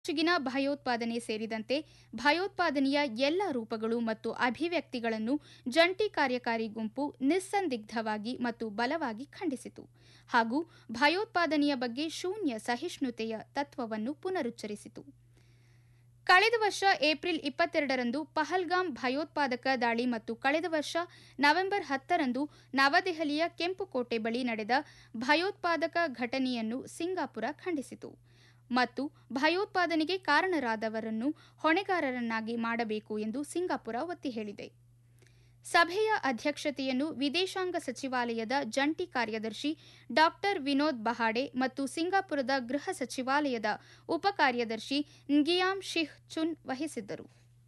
ಇತ್ತೀಚಿಗಿನ ಭಯೋತ್ಪಾದನೆ ಸೇರಿದಂತೆ ಭಯೋತ್ಪಾದನೆಯ ಎಲ್ಲ ರೂಪಗಳು ಮತ್ತು ಅಭಿವ್ಯಕ್ತಿಗಳನ್ನು ಜಂಟಿ ಕಾರ್ಯಕಾರಿ ಗುಂಪು ನಿಸ್ಸಂದಿಗ್ಧವಾಗಿ ಮತ್ತು ಬಲವಾಗಿ ಖಂಡಿಸಿತು ಹಾಗೂ ಭಯೋತ್ಪಾದನೆಯ ಬಗ್ಗೆ ಶೂನ್ಯ ಸಹಿಷ್ಣುತೆಯ ತತ್ವವನ್ನು ಪುನರುಚ್ಚರಿಸಿತು ಕಳೆದ ವರ್ಷ ಏಪ್ರಿಲ್ ಇಪ್ಪತ್ತೆರಡರಂದು ಪಹಲ್ಗಾಮ್ ಭಯೋತ್ಪಾದಕ ದಾಳಿ ಮತ್ತು ಕಳೆದ ವರ್ಷ ನವೆಂಬರ್ ಹತ್ತರಂದು ನವದೆಹಲಿಯ ಕೆಂಪುಕೋಟೆ ಬಳಿ ನಡೆದ ಭಯೋತ್ಪಾದಕ ಘಟನೆಯನ್ನು ಸಿಂಗಾಪುರ ಖಂಡಿಸಿತು ಮತ್ತು ಭಯೋತ್ಪಾದನೆಗೆ ಕಾರಣರಾದವರನ್ನು ಹೊಣೆಗಾರರನ್ನಾಗಿ ಮಾಡಬೇಕು ಎಂದು ಸಿಂಗಾಪುರ ಒತ್ತಿ ಹೇಳಿದೆ ಸಭೆಯ ಅಧ್ಯಕ್ಷತೆಯನ್ನು ವಿದೇಶಾಂಗ ಸಚಿವಾಲಯದ ಜಂಟಿ ಕಾರ್ಯದರ್ಶಿ ಡಾ ವಿನೋದ್ ಬಹಾಡೆ ಮತ್ತು ಸಿಂಗಾಪುರದ ಗೃಹ ಸಚಿವಾಲಯದ ಉಪಕಾರ್ಯದರ್ಶಿ ನ್ಗಿಯಾಮ್ ಶಿಹ್ ಚುನ್ ವಹಿಸಿದ್ದರು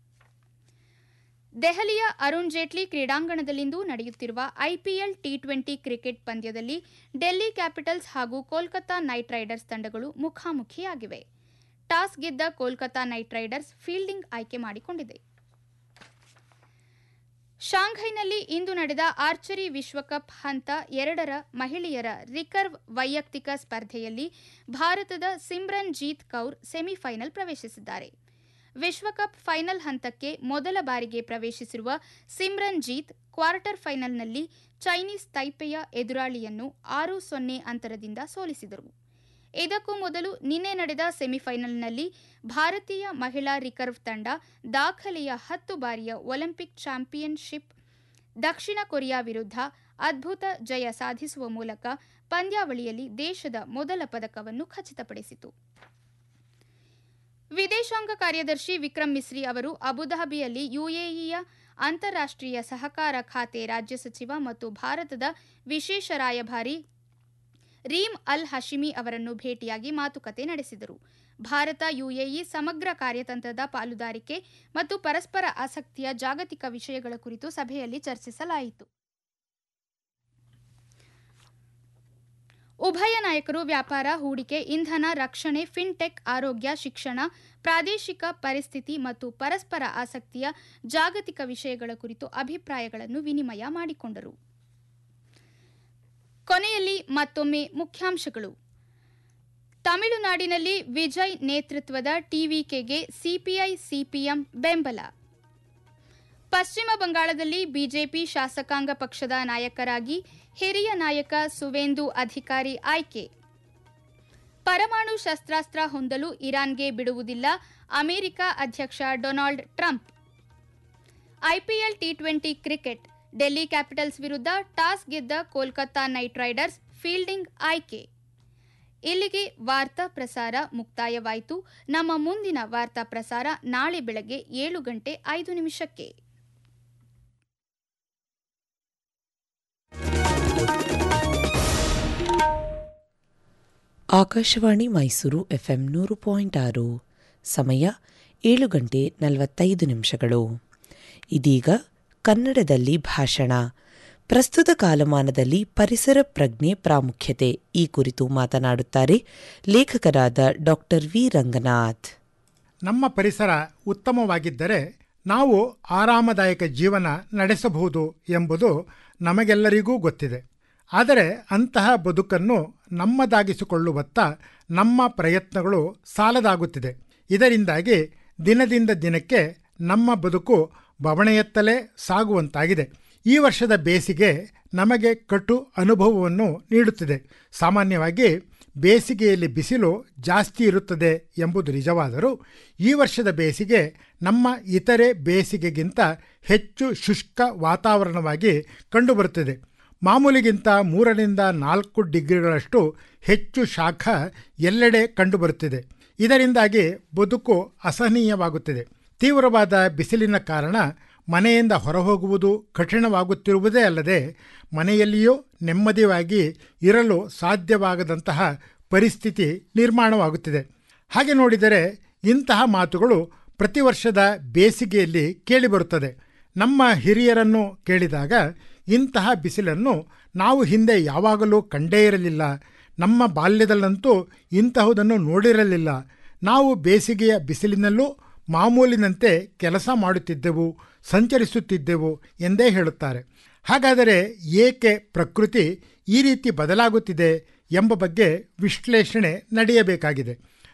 ದೆಹಲಿಯ ಅರುಣ್ ಜೇಟ್ಲಿ ಕ್ರೀಡಾಂಗಣದಲ್ಲಿಂದು ನಡೆಯುತ್ತಿರುವ ಐಪಿಎಲ್ ಟಿ ಟ್ವೆಂಟಿ ಕ್ರಿಕೆಟ್ ಪಂದ್ಯದಲ್ಲಿ ಡೆಲ್ಲಿ ಕ್ಯಾಪಿಟಲ್ಸ್ ಹಾಗೂ ಕೋಲ್ಕತಾ ನೈಟ್ ರೈಡರ್ಸ್ ತಂಡಗಳು ಮುಖಾಮುಖಿಯಾಗಿವೆ ಟಾಸ್ ಗೆದ್ದ ಕೋಲ್ಕತಾ ನೈಟ್ ರೈಡರ್ಸ್ ಫೀಲ್ಡಿಂಗ್ ಆಯ್ಕೆ ಮಾಡಿಕೊಂಡಿದೆ ಶಾಂಘೈನಲ್ಲಿ ಇಂದು ನಡೆದ ಆರ್ಚರಿ ವಿಶ್ವಕಪ್ ಹಂತ ಎರಡರ ಮಹಿಳೆಯರ ರಿಕರ್ವ್ ವೈಯಕ್ತಿಕ ಸ್ಪರ್ಧೆಯಲ್ಲಿ ಭಾರತದ ಸಿಮ್ರನ್ ಜೀತ್ ಕೌರ್ ಸೆಮಿಫೈನಲ್ ಪ್ರವೇಶಿಸಿದ್ದಾರೆ ವಿಶ್ವಕಪ್ ಫೈನಲ್ ಹಂತಕ್ಕೆ ಮೊದಲ ಬಾರಿಗೆ ಪ್ರವೇಶಿಸಿರುವ ಸಿಮ್ರನ್ ಜೀತ್ ಕ್ವಾರ್ಟರ್ ಫೈನಲ್ನಲ್ಲಿ ಚೈನೀಸ್ ತೈಪೆಯ ಎದುರಾಳಿಯನ್ನು ಆರು ಸೊನ್ನೆ ಅಂತರದಿಂದ ಸೋಲಿಸಿದರು ಇದಕ್ಕೂ ಮೊದಲು ನಿನ್ನೆ ನಡೆದ ಸೆಮಿಫೈನಲ್ನಲ್ಲಿ ಭಾರತೀಯ ಮಹಿಳಾ ರಿಕರ್ವ್ ತಂಡ ದಾಖಲೆಯ ಹತ್ತು ಬಾರಿಯ ಒಲಿಂಪಿಕ್ ಚಾಂಪಿಯನ್ಶಿಪ್ ದಕ್ಷಿಣ ಕೊರಿಯಾ ವಿರುದ್ಧ ಅದ್ಭುತ ಜಯ ಸಾಧಿಸುವ ಮೂಲಕ ಪಂದ್ಯಾವಳಿಯಲ್ಲಿ ದೇಶದ ಮೊದಲ ಪದಕವನ್ನು ಖಚಿತಪಡಿಸಿತು ವಿದೇಶಾಂಗ ಕಾರ್ಯದರ್ಶಿ ವಿಕ್ರಮ್ ಮಿಸ್ರಿ ಅವರು ಅಬುಧಾಬಿಯಲ್ಲಿ ಯುಎಇಯ ಅಂತಾರಾಷ್ಟೀಯ ಸಹಕಾರ ಖಾತೆ ರಾಜ್ಯ ಸಚಿವ ಮತ್ತು ಭಾರತದ ವಿಶೇಷ ರಾಯಭಾರಿ ರೀಮ್ ಅಲ್ ಹಶಿಮಿ ಅವರನ್ನು ಭೇಟಿಯಾಗಿ ಮಾತುಕತೆ ನಡೆಸಿದರು ಭಾರತ ಯುಎಇ ಸಮಗ್ರ ಕಾರ್ಯತಂತ್ರದ ಪಾಲುದಾರಿಕೆ ಮತ್ತು ಪರಸ್ಪರ ಆಸಕ್ತಿಯ ಜಾಗತಿಕ ವಿಷಯಗಳ ಕುರಿತು ಸಭೆಯಲ್ಲಿ ಚರ್ಚಿಸಲಾಯಿತು ಉಭಯ ನಾಯಕರು ವ್ಯಾಪಾರ ಹೂಡಿಕೆ ಇಂಧನ ರಕ್ಷಣೆ ಫಿನ್ಟೆಕ್ ಆರೋಗ್ಯ ಶಿಕ್ಷಣ ಪ್ರಾದೇಶಿಕ ಪರಿಸ್ಥಿತಿ ಮತ್ತು ಪರಸ್ಪರ ಆಸಕ್ತಿಯ ಜಾಗತಿಕ ವಿಷಯಗಳ ಕುರಿತು ಅಭಿಪ್ರಾಯಗಳನ್ನು ವಿನಿಮಯ ಮಾಡಿಕೊಂಡರು ಕೊನೆಯಲ್ಲಿ ಮತ್ತೊಮ್ಮೆ ಮುಖ್ಯಾಂಶಗಳು ತಮಿಳುನಾಡಿನಲ್ಲಿ ವಿಜಯ್ ನೇತೃತ್ವದ ಟಿವಿಕೆಗೆ ಸಿಪಿಐ ಸಿಪಿಎಂ ಬೆಂಬಲ ಪಶ್ಚಿಮ ಬಂಗಾಳದಲ್ಲಿ ಬಿಜೆಪಿ ಶಾಸಕಾಂಗ ಪಕ್ಷದ ನಾಯಕರಾಗಿ ಹಿರಿಯ ನಾಯಕ ಸುವೇಂದು ಅಧಿಕಾರಿ ಆಯ್ಕೆ ಪರಮಾಣು ಶಸ್ತ್ರಾಸ್ತ್ರ ಹೊಂದಲು ಇರಾನ್ಗೆ ಬಿಡುವುದಿಲ್ಲ ಅಮೆರಿಕ ಅಧ್ಯಕ್ಷ Donald Trump IPL T twenty cricket Delhi capitals ವಿರುದ್ಧ ಟಾಸ್ ಗೆದ್ದ ಕೋಲ್ಕತಾ ನೈಟ್ ರೈಡರ್ಸ್ ಫೀಲ್ಡಿಂಗ್ ಆಯ್ಕೆ ಇಲ್ಲಿಗೆ ವಾರ್ತಾ ಪ್ರಸಾರ ಮುಕ್ತಾಯವಾಯಿತು ನಮ್ಮ ಮುಂದಿನ ವಾರ್ತಾ ಪ್ರಸಾರ ನಾಳೆ ಬೆಳಗ್ಗೆ ಏಳು ಗಂಟೆ ಐದು ನಿಮಿಷಕ್ಕೆ ಆಕಾಶವಾಣಿ ಮೈಸೂರು ಎಫ್ಎಂ ನೂರು ಪಾಯಿಂಟ್ ಆರು ಸಮಯ ಏಳು ಗಂಟೆ ನಲವತ್ತೈದು ನಿಮಿಷಗಳು ಇದೀಗ ಕನ್ನಡದಲ್ಲಿ ಭಾಷಣ ಪ್ರಸ್ತುತ ಕಾಲಮಾನದಲ್ಲಿ ಪರಿಸರ ಪ್ರಜ್ಞೆ ಪ್ರಾಮುಖ್ಯತೆ ಈ ಕುರಿತು ಮಾತನಾಡುತ್ತಾರೆ ಲೇಖಕರಾದ ಡಾಕ್ಟರ್ ವಿ ರಂಗನಾಥ್ ನಮ್ಮ ಪರಿಸರ ಉತ್ತಮವಾಗಿದ್ದರೆ ನಾವು ಆರಾಮದಾಯಕ ಜೀವನ ನಡೆಸಬಹುದು ಎಂಬುದು ನಮಗೆಲ್ಲರಿಗೂ ಗೊತ್ತಿದೆ ಆದರೆ ಅಂತಹ ಬದುಕನ್ನು ನಮ್ಮದಾಗಿಸಿಕೊಳ್ಳುವತ್ತ ನಮ್ಮ ಪ್ರಯತ್ನಗಳು ಸಾಲದಾಗುತ್ತಿದೆ ಇದರಿಂದಾಗಿ ದಿನದಿಂದ ದಿನಕ್ಕೆ ನಮ್ಮ ಬದುಕು ಬವಣೆಯತ್ತಲೇ ಸಾಗುವಂತಾಗಿದೆ ಈ ವರ್ಷದ ಬೇಸಿಗೆ ನಮಗೆ ಕಟು ಅನುಭವವನ್ನು ನೀಡುತ್ತಿದೆ ಸಾಮಾನ್ಯವಾಗಿ ಬೇಸಿಗೆಯಲ್ಲಿ ಬಿಸಿಲು ಜಾಸ್ತಿ ಇರುತ್ತದೆ ಎಂಬುದು ನಿಜವಾದರೂ ಈ ವರ್ಷದ ಬೇಸಿಗೆ ನಮ್ಮ ಇತರೆ ಬೇಸಿಗೆಗಿಂತ ಹೆಚ್ಚು ಶುಷ್ಕ ವಾತಾವರಣವಾಗಿ ಕಂಡುಬರುತ್ತದೆ ಮಾಮೂಲಿಗಿಂತ ಮೂರರಿಂದ ನಾಲ್ಕು ಡಿಗ್ರಿಗಳಷ್ಟು ಹೆಚ್ಚು ಶಾಖ ಎಲ್ಲೆಡೆ ಕಂಡುಬರುತ್ತಿದೆ ಇದರಿಂದಾಗಿ ಬದುಕು ಅಸಹನೀಯವಾಗುತ್ತಿದೆ ತೀವ್ರವಾದ ಬಿಸಿಲಿನ ಕಾರಣ ಮನೆಯಿಂದ ಹೊರಹೋಗುವುದು ಕಠಿಣವಾಗುತ್ತಿರುವುದೇ ಅಲ್ಲದೆ ಮನೆಯಲ್ಲಿಯೂ ನೆಮ್ಮದಿಯಾಗಿ ಇರಲು ಸಾಧ್ಯವಾಗದಂತಹ ಪರಿಸ್ಥಿತಿ ನಿರ್ಮಾಣವಾಗುತ್ತಿದೆ ಹಾಗೆ ನೋಡಿದರೆ ಇಂತಹ ಮಾತುಗಳು ಪ್ರತಿ ವರ್ಷದ ಬೇಸಿಗೆಯಲ್ಲಿ ಕೇಳಿಬರುತ್ತದೆ ನಮ್ಮ ಹಿರಿಯರನ್ನು ಕೇಳಿದಾಗ ಇಂತಹ ಬಿಸಿಲನ್ನು ನಾವು ಹಿಂದೆ ಯಾವಾಗಲೂ ಕಂಡೇ ಇರಲಿಲ್ಲ ನಮ್ಮ ಬಾಲ್ಯದಲ್ಲಂತೂ ಇಂತಹುದನ್ನು ನೋಡಿರಲಿಲ್ಲ ನಾವು ಬೇಸಿಗೆಯ ಬಿಸಿಲಿನಲ್ಲೂ ಮಾಮೂಲಿನಂತೆ ಕೆಲಸ ಮಾಡುತ್ತಿದ್ದೆವು ಸಂಚರಿಸುತ್ತಿದ್ದೆವು ಎಂದೇ ಹೇಳುತ್ತಾರೆ ಹಾಗಾದರೆ ಏಕೆ ಪ್ರಕೃತಿ ಈ ರೀತಿ ಬದಲಾಗುತ್ತಿದೆ ಎಂಬ ಬಗ್ಗೆ ವಿಶ್ಲೇಷಣೆ ನಡೆಯಬೇಕಾಗಿದೆ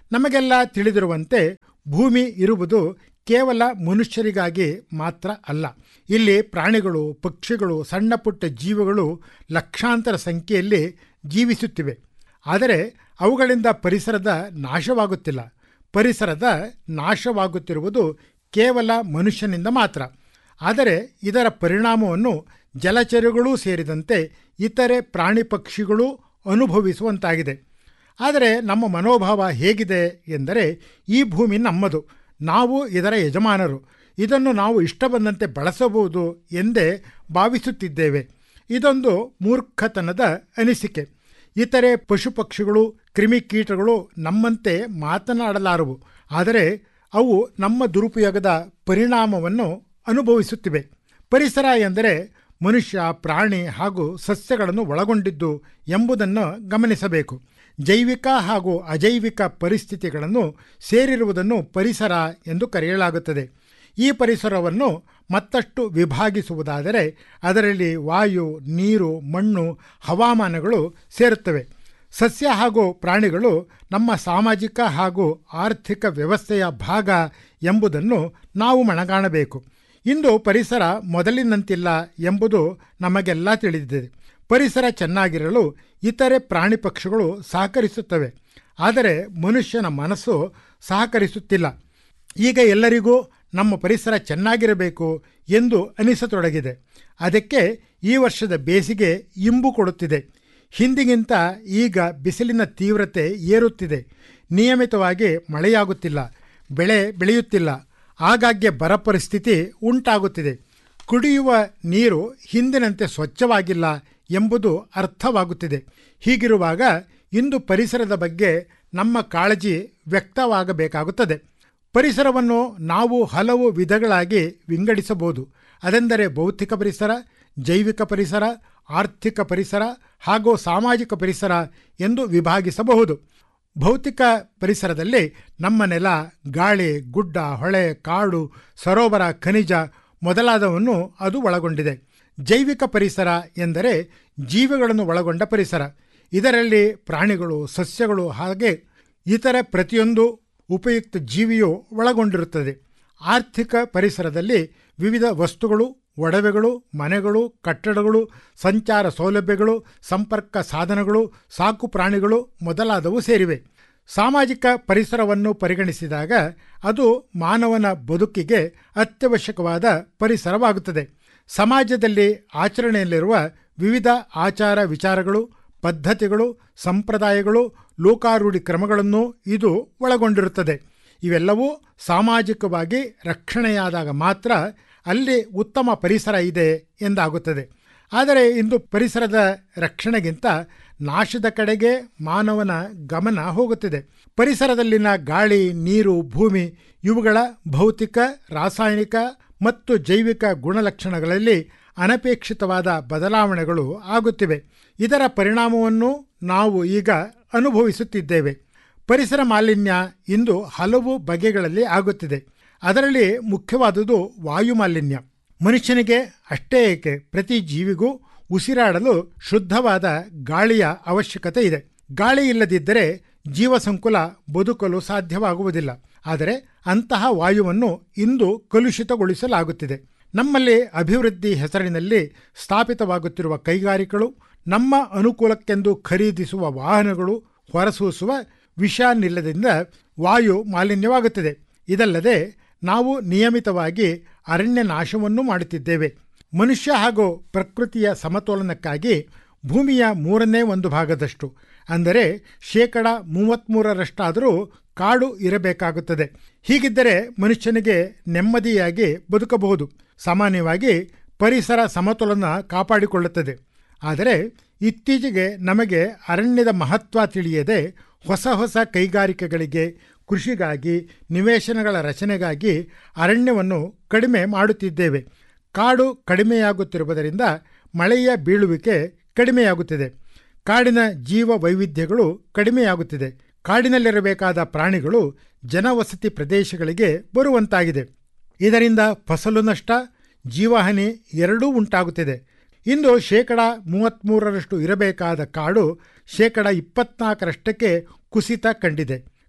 ನಮಗೆಲ್ಲ ತಿಳಿದಿರುವಂತೆ ಭೂಮಿ ಇರುವುದು ಕೇವಲ ಮನುಷ್ಯರಿಗಾಗಿ ಮಾತ್ರ ಅಲ್ಲ ಇಲ್ಲಿ ಪ್ರಾಣಿಗಳು ಪಕ್ಷಿಗಳು ಸಣ್ಣ ಪುಟ್ಟ ಜೀವಿಗಳು ಲಕ್ಷಾಂತರ ಸಂಖ್ಯೆಯಲ್ಲಿ ಜೀವಿಸುತ್ತಿವೆ ಆದರೆ ಅವುಗಳಿಂದ ಪರಿಸರದ ನಾಶವಾಗುತ್ತಿಲ್ಲ ಪರಿಸರದ ನಾಶವಾಗುತ್ತಿರುವುದು ಕೇವಲ ಮನುಷ್ಯನಿಂದ ಮಾತ್ರ ಆದರೆ ಇದರ ಪರಿಣಾಮವನ್ನು ಜಲಚರಗಳೂ ಸೇರಿದಂತೆ ಇತರೆ ಪ್ರಾಣಿ ಪಕ್ಷಿಗಳು ಅನುಭವಿಸುವಂತಾಗಿದೆ ಆದರೆ ನಮ್ಮ ಮನೋಭಾವ ಹೇಗಿದೆ ಎಂದರೆ ಈ ಭೂಮಿ ನಮ್ಮದು ನಾವು ಇದರ ಯಜಮಾನರು ಇದನ್ನು ನಾವು ಇಷ್ಟ ಬಂದಂತೆ ಬಳಸಬಹುದು ಎಂದೇ ಭಾವಿಸುತ್ತಿದ್ದೇವೆ ಇದೊಂದು ಮೂರ್ಖತನದ ಅನಿಸಿಕೆ ಇತರೆ ಪಶು ಪಕ್ಷಿಗಳು ಕ್ರಿಮಿಕೀಟಗಳು ನಮ್ಮಂತೆ ಮಾತನಾಡಲಾರವು ಆದರೆ ಅವು ನಮ್ಮ ದುರುಪಯೋಗದ ಪರಿಣಾಮವನ್ನು ಅನುಭವಿಸುತ್ತಿವೆ ಪರಿಸರ ಎಂದರೆ ಮನುಷ್ಯ ಪ್ರಾಣಿ ಹಾಗೂ ಸಸ್ಯಗಳನ್ನು ಒಳಗೊಂಡಿದ್ದು ಎಂಬುದನ್ನು ಗಮನಿಸಬೇಕು ಜೈವಿಕ ಹಾಗೂ ಅಜೈವಿಕ ಪರಿಸ್ಥಿತಿಗಳನ್ನು ಸೇರಿರುವುದನ್ನು ಪರಿಸರ ಎಂದು ಕರೆಯಲಾಗುತ್ತದೆ ಈ ಪರಿಸರವನ್ನು ಮತ್ತಷ್ಟು ವಿಭಾಗಿಸುವುದಾದರೆ ಅದರಲ್ಲಿ ವಾಯು ನೀರು ಮಣ್ಣು ಹವಾಮಾನಗಳು ಸೇರುತ್ತವೆ ಸಸ್ಯ ಹಾಗೂ ಪ್ರಾಣಿಗಳು ನಮ್ಮ ಸಾಮಾಜಿಕ ಹಾಗೂ ಆರ್ಥಿಕ ವ್ಯವಸ್ಥೆಯ ಭಾಗ ಎಂಬುದನ್ನು ನಾವು ಮನಗಾಣಬೇಕು ಇಂದು ಪರಿಸರ ಮೊದಲಿನಂತಿಲ್ಲ ಎಂಬುದು ನಮಗೆಲ್ಲ ತಿಳಿದಿದೆ ಪರಿಸರ ಚೆನ್ನಾಗಿರಲು ಇತರೆ ಪ್ರಾಣಿ ಪಕ್ಷಿಗಳು ಸಹಕರಿಸುತ್ತವೆ ಆದರೆ ಮನುಷ್ಯನ ಮನಸ್ಸು ಸಹಕರಿಸುತ್ತಿಲ್ಲ ಈಗ ಎಲ್ಲರಿಗೂ ನಮ್ಮ ಪರಿಸರ ಚೆನ್ನಾಗಿರಬೇಕು ಎಂದು ಅನಿಸತೊಡಗಿದೆ ಅದಕ್ಕೆ ಈ ವರ್ಷದ ಬೇಸಿಗೆ ಇಂಬು ಕೊಡುತ್ತಿದೆ ಹಿಂದಿಗಿಂತ ಈಗ ಬಿಸಿಲಿನ ತೀವ್ರತೆ ಏರುತ್ತಿದೆ ನಿಯಮಿತವಾಗಿ ಮಳೆಯಾಗುತ್ತಿಲ್ಲ ಬೆಳೆ ಬೆಳೆಯುತ್ತಿಲ್ಲ ಆಗಾಗ್ಗೆ ಬರ ಪರಿಸ್ಥಿತಿ ಉಂಟಾಗುತ್ತಿದೆ ಕುಡಿಯುವ ನೀರು ಹಿಂದಿನಂತೆ ಸ್ವಚ್ಛವಾಗಿಲ್ಲ ಎಂಬುದು ಅರ್ಥವಾಗುತ್ತಿದೆ ಹೀಗಿರುವಾಗ ಇಂದು ಪರಿಸರದ ಬಗ್ಗೆ ನಮ್ಮ ಕಾಳಜಿ ವ್ಯಕ್ತವಾಗಬೇಕಾಗುತ್ತದೆ ಪರಿಸರವನ್ನು ನಾವು ಹಲವು ವಿಧಗಳಾಗಿ ವಿಂಗಡಿಸಬಹುದು ಅದೆಂದರೆ ಭೌತಿಕ ಪರಿಸರ ಜೈವಿಕ ಪರಿಸರ ಆರ್ಥಿಕ ಪರಿಸರ ಹಾಗೂ ಸಾಮಾಜಿಕ ಪರಿಸರ ಎಂದು ವಿಭಾಗಿಸಬಹುದು ಭೌತಿಕ ಪರಿಸರದಲ್ಲಿ ನಮ್ಮ ನೆಲ ಗಾಳಿ ಗುಡ್ಡ ಹೊಳೆ ಕಾಡು ಸರೋವರ ಖನಿಜ ಮೊದಲಾದವನ್ನು ಅದು ಒಳಗೊಂಡಿದೆ ಜೈವಿಕ ಪರಿಸರ ಎಂದರೆ ಜೀವಿಗಳನ್ನು ಒಳಗೊಂಡ ಪರಿಸರ ಇದರಲ್ಲಿ ಪ್ರಾಣಿಗಳು ಸಸ್ಯಗಳು ಹಾಗೆ ಇತರ ಪ್ರತಿಯೊಂದು ಉಪಯುಕ್ತ ಜೀವಿಯು ಒಳಗೊಂಡಿರುತ್ತದೆ ಆರ್ಥಿಕ ಪರಿಸರದಲ್ಲಿ ವಿವಿಧ ವಸ್ತುಗಳು ಒಡವೆಗಳು ಮನೆಗಳು ಕಟ್ಟಡಗಳು ಸಂಚಾರ ಸೌಲಭ್ಯಗಳು ಸಂಪರ್ಕ ಸಾಧನಗಳು ಸಾಕು ಪ್ರಾಣಿಗಳು ಮೊದಲಾದವು ಸೇರಿವೆ ಸಾಮಾಜಿಕ ಪರಿಸರವನ್ನು ಪರಿಗಣಿಸಿದಾಗ ಅದು ಮಾನವನ ಬದುಕಿಗೆ ಅತ್ಯವಶ್ಯಕವಾದ ಪರಿಸರವಾಗುತ್ತದೆ ಸಮಾಜದಲ್ಲಿ ಆಚರಣೆಯಲ್ಲಿರುವ ವಿವಿಧ ಆಚಾರ ವಿಚಾರಗಳು ಪದ್ಧತಿಗಳು ಸಂಪ್ರದಾಯಗಳು ಲೋಕಾರೂಢಿ ಕ್ರಮಗಳನ್ನು ಇದು ಒಳಗೊಂಡಿರುತ್ತದೆ ಇವೆಲ್ಲವೂ ಸಾಮಾಜಿಕವಾಗಿ ರಕ್ಷಣೆಯಾದಾಗ ಮಾತ್ರ ಅಲ್ಲಿ ಉತ್ತಮ ಪರಿಸರ ಇದೆ ಎಂದಾಗುತ್ತದೆ ಆದರೆ ಇಂದು ಪರಿಸರದ ರಕ್ಷಣೆಗಿಂತ ನಾಶದ ಕಡೆಗೆ ಮಾನವನ ಗಮನ ಹೋಗುತ್ತಿದೆ ಪರಿಸರದಲ್ಲಿನ ಗಾಳಿ ನೀರು ಭೂಮಿ ಇವುಗಳ ಭೌತಿಕ ರಾಸಾಯನಿಕ ಮತ್ತು ಜೈವಿಕ ಗುಣಲಕ್ಷಣಗಳಲ್ಲಿ ಅನಪೇಕ್ಷಿತವಾದ ಬದಲಾವಣೆಗಳು ಆಗುತ್ತಿವೆ ಇದರ ಪರಿಣಾಮವನ್ನು ನಾವು ಈಗ ಅನುಭವಿಸುತ್ತಿದ್ದೇವೆ ಪರಿಸರ ಮಾಲಿನ್ಯ ಇಂದು ಹಲವು ಬಗೆಗಳಲ್ಲಿ ಆಗುತ್ತಿದೆ ಅದರಲ್ಲಿ ಮುಖ್ಯವಾದುದು ವಾಯು ಮಾಲಿನ್ಯ ಮನುಷ್ಯನಿಗೆ ಅಷ್ಟೇ ಏಕೆ ಪ್ರತಿ ಜೀವಿಗೂ ಉಸಿರಾಡಲು ಶುದ್ಧವಾದ ಗಾಳಿಯ ಅವಶ್ಯಕತೆ ಇದೆ ಗಾಳಿ ಇಲ್ಲದಿದ್ದರೆ ಜೀವಸಂಕುಲ ಬದುಕಲು ಸಾಧ್ಯವಾಗುವುದಿಲ್ಲ ಆದರೆ ಅಂತಹ ವಾಯುವನ್ನು ಇಂದು ಕಲುಷಿತಗೊಳಿಸಲಾಗುತ್ತಿದೆ ನಮ್ಮಲ್ಲಿ ಅಭಿವೃದ್ಧಿ ಹೆಸರಿನಲ್ಲಿ ಸ್ಥಾಪಿತವಾಗುತ್ತಿರುವ ಕೈಗಾರಿಕೆಗಳು ನಮ್ಮ ಅನುಕೂಲಕ್ಕೆಂದು ಖರೀದಿಸುವ ವಾಹನಗಳು ಹೊರಸೂಸುವ ವಿಷಾನಿಲ್ಲದಿಂದ ವಾಯು ಮಾಲಿನ್ಯವಾಗುತ್ತದೆ ಇದಲ್ಲದೆ ನಾವು ನಿಯಮಿತವಾಗಿ ಅರಣ್ಯ ನಾಶವನ್ನು ಮಾಡುತ್ತಿದ್ದೇವೆ ಮನುಷ್ಯ ಹಾಗೂ ಪ್ರಕೃತಿಯ ಸಮತೋಲನಕ್ಕಾಗಿ ಭೂಮಿಯ ಮೂರನೇ ಒಂದು ಭಾಗದಷ್ಟು ಅಂದರೆ ಶೇಕಡ ಮೂವತ್ತ್ಮೂರರಷ್ಟಾದರೂ ಕಾಡು ಇರಬೇಕಾಗುತ್ತದೆ ಹೀಗಿದ್ದರೆ ಮನುಷ್ಯನಿಗೆ ನೆಮ್ಮದಿಯಾಗಿ ಬದುಕಬಹುದು ಸಾಮಾನ್ಯವಾಗಿ ಪರಿಸರ ಸಮತೋಲನ ಕಾಪಾಡಿಕೊಳ್ಳುತ್ತದೆ ಆದರೆ ಇತ್ತೀಚೆಗೆ ನಮಗೆ ಅರಣ್ಯದ ಮಹತ್ವ ತಿಳಿಯದೆ ಹೊಸ ಹೊಸ ಕೈಗಾರಿಕೆಗಳಿಗೆ ಕೃಷಿಗಾಗಿ ನಿವೇಶನಗಳ ರಚನೆಗಾಗಿ ಅರಣ್ಯವನ್ನು ಕಡಿಮೆ ಮಾಡುತ್ತಿದ್ದೇವೆ ಕಾಡು ಕಡಿಮೆಯಾಗುತ್ತಿರುವುದರಿಂದ ಮಳೆಯ ಬೀಳುವಿಕೆ ಕಡಿಮೆಯಾಗುತ್ತಿದೆ ಕಾಡಿನ ಜೀವ ವೈವಿಧ್ಯಗಳು ಕಡಿಮೆಯಾಗುತ್ತಿದೆ ಕಾಡಿನಲ್ಲಿರಬೇಕಾದ ಪ್ರಾಣಿಗಳು ಜನವಸತಿ ಪ್ರದೇಶಗಳಿಗೆ ಬರುವಂತಾಗಿದೆ ಇದರಿಂದ ಫಸಲು ನಷ್ಟ ಜೀವಹಾನಿ ಎರಡೂ ಉಂಟಾಗುತ್ತಿದೆ ಇಂದು ಶೇಕಡ ಮೂವತ್ತ್ಮೂರರಷ್ಟು ಇರಬೇಕಾದ ಕಾಡು ಶೇಕಡ ಇಪ್ಪತ್ನಾಲ್ಕರಷ್ಟಕ್ಕೆ ಕುಸಿತ ಕಂಡಿದೆ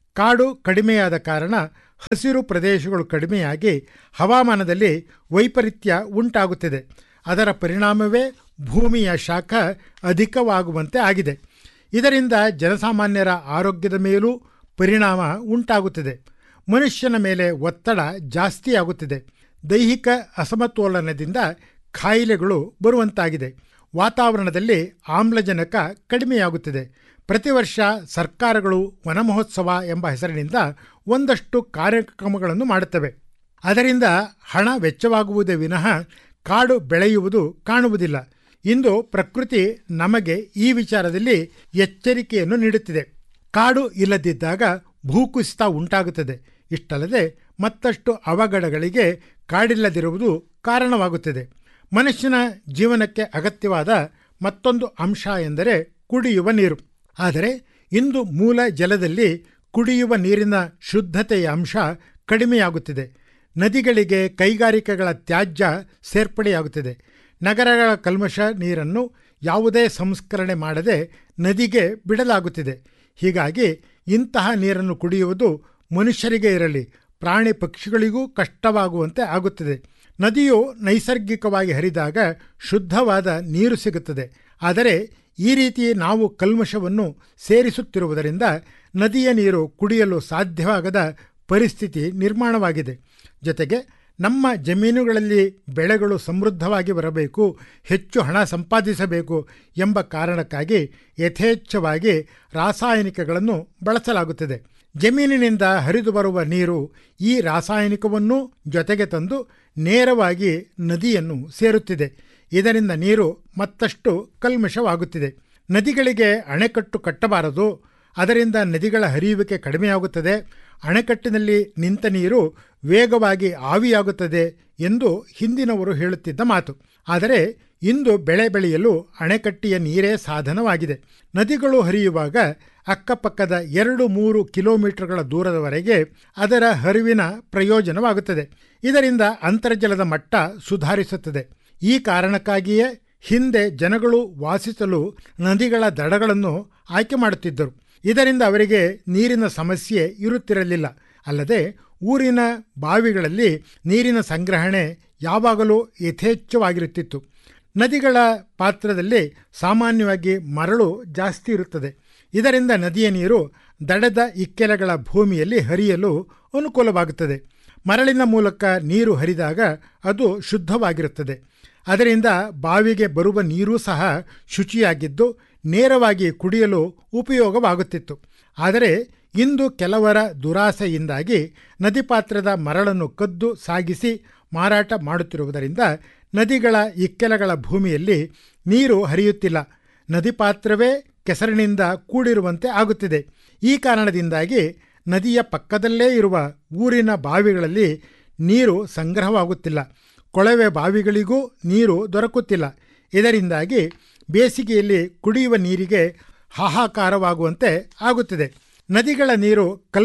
ಕಾಡು ಕಡಿಮೆಯಾದ ಕಾರಣ ಹಸಿರು ಪ್ರದೇಶಗಳು ಕಡಿಮೆಯಾಗಿ ಹವಾಮಾನದಲ್ಲಿ ವೈಪರೀತ್ಯ ಉಂಟಾಗುತ್ತಿದೆ ಅದರ ಪರಿಣಾಮವೇ ಭೂಮಿಯ ಶಾಖ ಅಧಿಕವಾಗುವಂತೆ ಆಗಿದೆ ಇದರಿಂದ ಜನಸಾಮಾನ್ಯರ ಆರೋಗ್ಯದ ಮೇಲೂ ಪರಿಣಾಮ ಉಂಟಾಗುತ್ತಿದೆ ಮನುಷ್ಯನ ಮೇಲೆ ಒತ್ತಡ ಜಾಸ್ತಿಯಾಗುತ್ತಿದೆ ದೈಹಿಕ ಅಸಮತೋಲನದಿಂದ ಕಾಯಿಲೆಗಳು ಬರುವಂತಾಗಿದೆ ವಾತಾವರಣದಲ್ಲಿ ಆಮ್ಲಜನಕ ಕಡಿಮೆಯಾಗುತ್ತಿದೆ ಪ್ರತಿ ವರ್ಷ ಸರ್ಕಾರಗಳು ವನಮಹೋತ್ಸವ ಎಂಬ ಹೆಸರಿನಿಂದ ಒಂದಷ್ಟು ಕಾರ್ಯಕ್ರಮಗಳನ್ನು ಮಾಡುತ್ತವೆ ಅದರಿಂದ ಹಣ ವೆಚ್ಚವಾಗುವುದೇ ವಿನಃ ಕಾಡು ಬೆಳೆಯುವುದು ಕಾಣುವುದಿಲ್ಲ ಇಂದು ಪ್ರಕೃತಿ ನಮಗೆ ಈ ವಿಚಾರದಲ್ಲಿ ಎಚ್ಚರಿಕೆಯನ್ನು ನೀಡುತ್ತಿದೆ ಕಾಡು ಇಲ್ಲದಿದ್ದಾಗ ಭೂಕುಸಿತ ಉಂಟಾಗುತ್ತದೆ ಇಷ್ಟಲ್ಲದೆ ಮತ್ತಷ್ಟು ಅವಘಡಗಳಿಗೆ ಕಾಡಿಲ್ಲದಿರುವುದು ಕಾರಣವಾಗುತ್ತದೆ ಮನುಷ್ಯನ ಜೀವನಕ್ಕೆ ಅಗತ್ಯವಾದ ಮತ್ತೊಂದು ಅಂಶ ಎಂದರೆ ಕುಡಿಯುವ ನೀರು ಆದರೆ ಇಂದು ಮೂಲ ಜಲದಲ್ಲಿ ಕುಡಿಯುವ ನೀರಿನ ಶುದ್ಧತೆಯ ಅಂಶ ಕಡಿಮೆಯಾಗುತ್ತಿದೆ ನದಿಗಳಿಗೆ ಕೈಗಾರಿಕೆಗಳ ತ್ಯಾಜ್ಯ ಸೇರ್ಪಡೆಯಾಗುತ್ತಿದೆ ನಗರಗಳ ಕಲ್ಮಶ ನೀರನ್ನು ಯಾವುದೇ ಸಂಸ್ಕರಣೆ ಮಾಡದೆ ನದಿಗೆ ಬಿಡಲಾಗುತ್ತಿದೆ ಹೀಗಾಗಿ ಇಂತಹ ನೀರನ್ನು ಕುಡಿಯುವುದು ಮನುಷ್ಯರಿಗೆ ಇರಲಿ ಪ್ರಾಣಿ ಪಕ್ಷಿಗಳಿಗೂ ಕಷ್ಟವಾಗುವಂತೆ ಆಗುತ್ತದೆ ನದಿಯು ನೈಸರ್ಗಿಕವಾಗಿ ಹರಿದಾಗ ಶುದ್ಧವಾದ ನೀರು ಸಿಗುತ್ತದೆ ಆದರೆ ಈ ರೀತಿ ನಾವು ಕಲ್ಮಶವನ್ನು ಸೇರಿಸುತ್ತಿರುವುದರಿಂದ ನದಿಯ ನೀರು ಕುಡಿಯಲು ಸಾಧ್ಯವಾಗದ ಪರಿಸ್ಥಿತಿ ನಿರ್ಮಾಣವಾಗಿದೆ ಜೊತೆಗೆ ನಮ್ಮ ಜಮೀನುಗಳಲ್ಲಿ ಬೆಳೆಗಳು ಸಮೃದ್ಧವಾಗಿ ಬರಬೇಕು ಹೆಚ್ಚು ಹಣ ಸಂಪಾದಿಸಬೇಕು ಎಂಬ ಕಾರಣಕ್ಕಾಗಿ ಯಥೇಚ್ಛವಾಗಿ ರಾಸಾಯನಿಕಗಳನ್ನು ಬಳಸಲಾಗುತ್ತದೆ ಜಮೀನಿನಿಂದ ಹರಿದು ಬರುವ ನೀರು ಈ ರಾಸಾಯನಿಕವನ್ನು ಜೊತೆಗೆ ತಂದು ನೇರವಾಗಿ ನದಿಯನ್ನು ಸೇರುತ್ತಿದೆ ಇದರಿಂದ ನೀರು ಮತ್ತಷ್ಟು ಕಲ್ಮಶವಾಗುತ್ತಿದೆ ನದಿಗಳಿಗೆ ಅಣೆಕಟ್ಟು ಕಟ್ಟಬಾರದು ಅದರಿಂದ ನದಿಗಳ ಹರಿಯುವಿಕೆ ಕಡಿಮೆಯಾಗುತ್ತದೆ ಅಣೆಕಟ್ಟಿನಲ್ಲಿ ನಿಂತ ನೀರು ವೇಗವಾಗಿ ಆವಿಯಾಗುತ್ತದೆ ಎಂದು ಹಿಂದಿನವರು ಹೇಳುತ್ತಿದ್ದ ಮಾತು ಆದರೆ ಇಂದು ಬೆಳೆ ಬೆಳೆಯಲು ಅಣೆಕಟ್ಟಿಯ ನೀರೇ ಸಾಧನವಾಗಿದೆ ನದಿಗಳು ಹರಿಯುವಾಗ ಅಕ್ಕಪಕ್ಕದ ಎರಡು ಮೂರು ಕಿಲೋಮೀಟರ್ಗಳ ದೂರದವರೆಗೆ ಅದರ ಹರಿವಿನ ಪ್ರಯೋಜನವಾಗುತ್ತದೆ ಇದರಿಂದ ಅಂತರ್ಜಲದ ಮಟ್ಟ ಸುಧಾರಿಸುತ್ತದೆ ಈ ಕಾರಣಕ್ಕಾಗಿಯೇ ಹಿಂದೆ ಜನಗಳು ವಾಸಿಸಲು ನದಿಗಳ ದಡಗಳನ್ನು ಆಯ್ಕೆ ಮಾಡುತ್ತಿದ್ದರು ಇದರಿಂದ ಅವರಿಗೆ ನೀರಿನ ಸಮಸ್ಯೆ ಇರುತ್ತಿರಲಿಲ್ಲ ಅಲ್ಲದೆ ಊರಿನ ಬಾವಿಗಳಲ್ಲಿ ನೀರಿನ ಸಂಗ್ರಹಣೆ ಯಾವಾಗಲೂ ಯಥೇಚ್ಛವಾಗಿರುತ್ತಿತ್ತು ನದಿಗಳ ಪಾತ್ರದಲ್ಲಿ ಸಾಮಾನ್ಯವಾಗಿ ಮರಳು ಜಾಸ್ತಿ ಇರುತ್ತದೆ ಇದರಿಂದ ನದಿಯ ನೀರು ದಡದ ಇಕ್ಕೆಲಗಳ ಭೂಮಿಯಲ್ಲಿ ಹರಿಯಲು ಅನುಕೂಲವಾಗುತ್ತದೆ ಮರಳಿನ ಮೂಲಕ ನೀರು ಹರಿದಾಗ ಅದು ಶುದ್ಧವಾಗಿರುತ್ತದೆ ಅದರಿಂದ ಬಾವಿಗೆ ಬರುವ ನೀರೂ ಸಹ ಶುಚಿಯಾಗಿದ್ದು ನೇರವಾಗಿ ಕುಡಿಯಲು ಉಪಯೋಗವಾಗುತ್ತಿತ್ತು ಆದರೆ ಇಂದು ಕೆಲವರ ದುರಾಸೆಯಿಂದಾಗಿ ನದಿ ಪಾತ್ರದ ಮರಳನ್ನು ಕದ್ದು ಸಾಗಿಸಿ ಮಾರಾಟ ಮಾಡುತ್ತಿರುವುದರಿಂದ ನದಿಗಳ ಇಕ್ಕೆಲಗಳ ಭೂಮಿಯಲ್ಲಿ ನೀರು ಹರಿಯುತ್ತಿಲ್ಲ ನದಿ ಪಾತ್ರವೇ ಕೆಸರಿನಿಂದ ಕೂಡಿರುವಂತೆ ಆಗುತ್ತಿದೆ ಈ ಕಾರಣದಿಂದಾಗಿ ನದಿಯ ಪಕ್ಕದಲ್ಲೇ ಇರುವ ಊರಿನ ಬಾವಿಗಳಲ್ಲಿ ನೀರು ಸಂಗ್ರಹವಾಗುತ್ತಿಲ್ಲ ಕೊಳವೆ ಬಾವಿಗಳಿಗೂ ನೀರು ದೊರಕುತ್ತಿಲ್ಲ ಇದರಿಂದಾಗಿ ಬೇಸಿಗೆಯಲ್ಲಿ ಕುಡಿಯುವ ನೀರಿಗೆ ಹಾಹಾಕಾರವಾಗುವಂತೆ ಆಗುತ್ತಿದೆ ನದಿಗಳ ನೀರು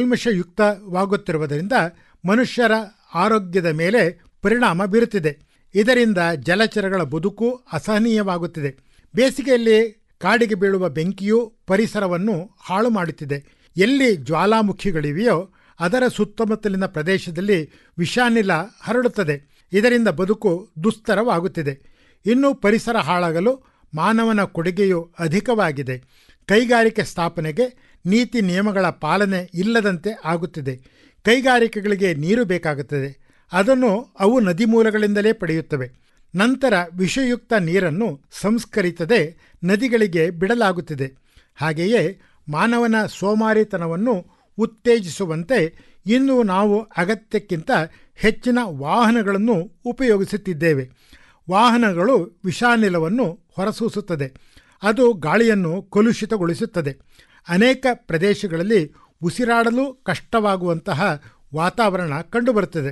ಕಲ್ಮಶಯುಕ್ತವಾಗುತ್ತಿರುವುದರಿಂದ ಮನುಷ್ಯರ ಆರೋಗ್ಯದ ಮೇಲೆ ಪರಿಣಾಮ ಬೀರುತ್ತಿದೆ ಇದರಿಂದ ಜಲಚರಗಳ ಬದುಕು ಅಸಹನೀಯವಾಗುತ್ತಿದೆ ಬೇಸಿಗೆಯಲ್ಲಿ ಕಾಡಿಗೆ ಬೀಳುವ ಬೆಂಕಿಯು ಪರಿಸರವನ್ನು ಹಾಳು ಮಾಡುತ್ತಿದೆ ಎಲ್ಲಿ ಜ್ವಾಲಾಮುಖಿಗಳಿವೆಯೋ ಅದರ ಸುತ್ತಮುತ್ತಲಿನ ಪ್ರದೇಶದಲ್ಲಿ ವಿಷಾನಿಲ ಹರಡುತ್ತದೆ ಇದರಿಂದ ಬದುಕು ದುಸ್ತರವಾಗುತ್ತಿದೆ ಇನ್ನು ಪರಿಸರ ಹಾಳಾಗಲು ಮಾನವನ ಕೊಡುಗೆಯು ಅಧಿಕವಾಗಿದೆ ಕೈಗಾರಿಕೆ ಸ್ಥಾಪನೆಗೆ ನೀತಿ ನಿಯಮಗಳ ಪಾಲನೆ ಇಲ್ಲದಂತೆ ಆಗುತ್ತಿದೆ ಕೈಗಾರಿಕೆಗಳಿಗೆ ನೀರು ಬೇಕಾಗುತ್ತದೆ ಅದನ್ನು ಅವು ನದಿ ಮೂಲಗಳಿಂದಲೇ ಪಡೆಯುತ್ತವೆ ನಂತರ ವಿಷಯುಕ್ತ ನೀರನ್ನು ಸಂಸ್ಕರಿಸದೆ ನದಿಗಳಿಗೆ ಬಿಡಲಾಗುತ್ತಿದೆ ಹಾಗೆಯೇ ಮಾನವನ ಸೋಮಾರಿತನವನ್ನು ಉತ್ತೇಜಿಸುವಂತೆ ಇಂದು ನಾವು ಅಗತ್ಯಕ್ಕಿಂತ ಹೆಚ್ಚಿನ ವಾಹನಗಳನ್ನು ಉಪಯೋಗಿಸುತ್ತಿದ್ದೇವೆ ವಾಹನಗಳು ವಿಷಾನಿಲವನ್ನು ಹೊರಸೂಸುತ್ತದೆ ಅದು ಗಾಳಿಯನ್ನು ಕಲುಷಿತಗೊಳಿಸುತ್ತದೆ ಅನೇಕ ಪ್ರದೇಶಗಳಲ್ಲಿ ಉಸಿರಾಡಲು ಕಷ್ಟವಾಗುವಂತಹ ವಾತಾವರಣ ಕಂಡುಬರುತ್ತದೆ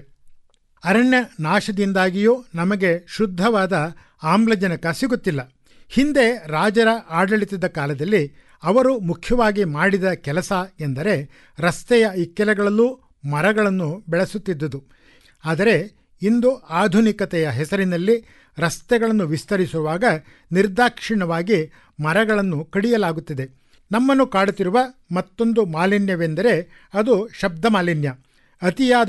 ಅರಣ್ಯ ನಾಶದಿಂದಾಗಿಯೂ ನಮಗೆ ಶುದ್ಧವಾದ ಆಮ್ಲಜನಕ ಸಿಗುತ್ತಿಲ್ಲ ಹಿಂದೆ ರಾಜರ ಆಡಳಿತದ ಕಾಲದಲ್ಲಿ ಅವರು ಮುಖ್ಯವಾಗಿ ಮಾಡಿದ ಕೆಲಸ ಎಂದರೆ ರಸ್ತೆಯ ಇಕ್ಕೆಲಗಳಲ್ಲೂ ಮರಗಳನ್ನು ಬೆಳೆಸುತ್ತಿದ್ದುದು ಆದರೆ ಇಂದು ಆಧುನಿಕತೆಯ ಹೆಸರಿನಲ್ಲಿ ರಸ್ತೆಗಳನ್ನು ವಿಸ್ತರಿಸುವಾಗ ನಿರ್ದಾಕ್ಷಿಣ್ಯವಾಗಿ ಮರಗಳನ್ನು ಕಡಿಯಲಾಗುತ್ತಿದೆ ನಮ್ಮನ್ನು ಕಾಡುತ್ತಿರುವ ಮತ್ತೊಂದು ಮಾಲಿನ್ಯವೆಂದರೆ ಅದು ಶಬ್ದ ಮಾಲಿನ್ಯ ಅತಿಯಾದ